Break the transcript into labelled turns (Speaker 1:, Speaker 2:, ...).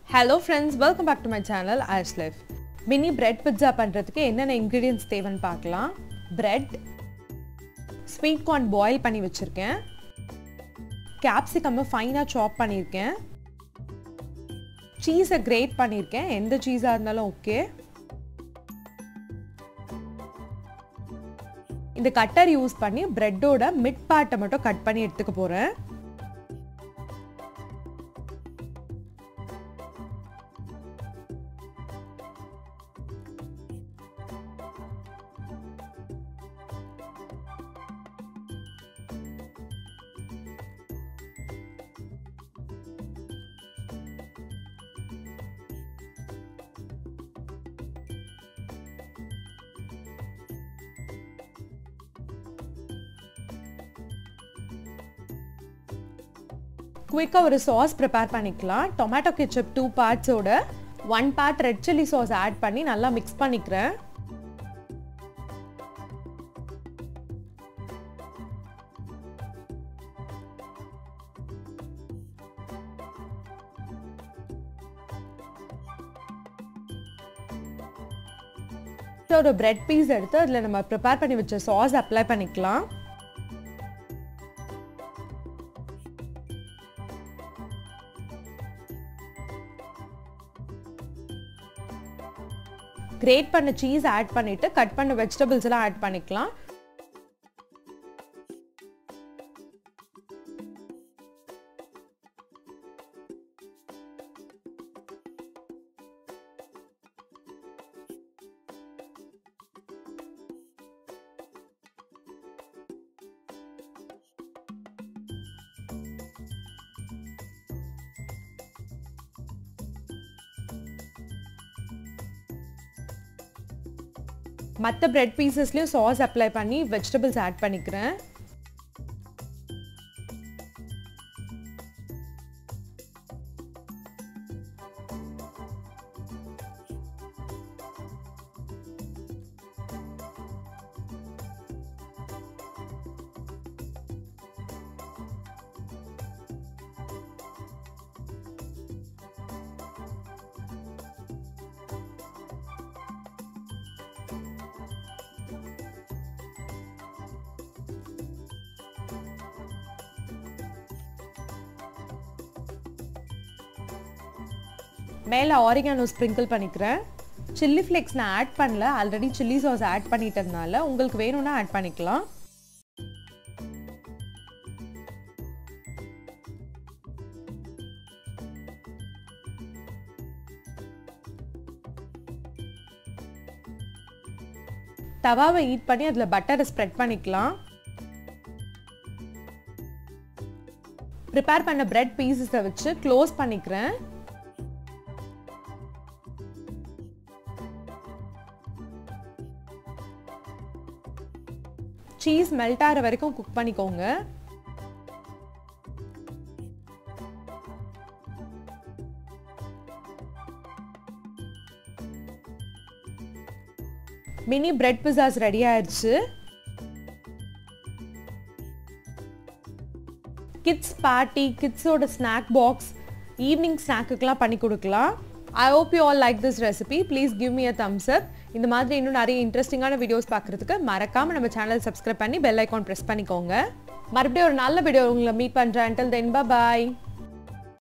Speaker 1: hello friends welcome back to my channel ice life mini bread pizza பண்ணுறதுக்கு என்னென்ன ingredients தேவைன்னு பார்க்கலாம் bread sweet corn boil பண்ணி வச்சுருக்கேன் கேப்சிகம்மை ஃபைனாக சாப் பண்ணியிருக்கேன் சீஸை கிரேட் பண்ணியிருக்கேன் எந்த சீஸாக இருந்தாலும் ஓகே இந்த கட்டர் யூஸ் பண்ணி பிரெட்டோட மிட் பார்ட்டை மட்டும் கட் பண்ணி எடுத்துக்க போகிறேன் குயிக்காக ஒரு சாஸ் ப்ரிப்பேர் பண்ணிக்கலாம் டொமேட்டோ கெச்சப் டூ பார்ட்ஸோட one part red chilli sauce add பண்ணி நல்லா மிக்ஸ் பண்ணிக்கிறேன் ஒரு பிரெட் பீஸ் எடுத்து அதில் நம்ம ப்ரிப்பேர் பண்ணி வச்ச சாஸ் அப்ளை பண்ணிக்கலாம் கிரேட் பண்ண சீஸ் ஆட் பண்ணிட்டு கட் பண்ண வெஜிடபிள்ஸ் எல்லாம் ஆட் பண்ணிக்கலாம் மற்ற பிரெட் பீசஸ்லேயும் சாஸ் அப்ளை பண்ணி வெஜிடபிள்ஸ் ஆட் பண்ணிக்கிறேன் மேலே ஆரிகானோ ஸ்ப்ரிங்கிள் பண்ணிக்கிறேன் சில்லி ஃப்ளேக்ஸ் நான் ஆட் பண்ணல ஆல்ரெடி சில்லி சாஸ் ஆட் பண்ணிட்டதுனால உங்களுக்கு வேணும்னா ஆட் பண்ணிக்கலாம் தவாவை ஹீட் பண்ணி அதில் பட்டரை ஸ்ப்ரெட் பண்ணிக்கலாம் ப்ரிப்பேர் பண்ண பிரெட் பீசஸை வச்சு க்ளோஸ் பண்ணிக்கிறேன் சீஸ் மெல்ட் ஆகிற வரைக்கும் குக் பண்ணிக்கோங்க மினி பிரெட் பிஸாஸ் ரெடி ஆயிடுச்சு கிட்ஸ் பார்ட்டி கிட்ஸோட ஸ்நாக் பாக்ஸ் ஈவினிங் ஸ்நாக்குக்கெலாம் பண்ணி கொடுக்கலாம் I hope you all like this recipe please give me a thumbs up இந்த மாதிரி இன்னும் நிறைய இன்ட்ரெஸ்டிங்கான வீடியோஸ் பார்க்குறதுக்கு மறக்காமல் நம்ம சேனல் சப்ஸ்கிரைப் பண்ணி பெல் ஐக்கான் ப்ரெஸ் பண்ணிக்கோங்க மறுபடியும் ஒரு நல்ல வீடியோ உங்களை மீட் பண்ணுறேன் அண்டில் தென் பாய்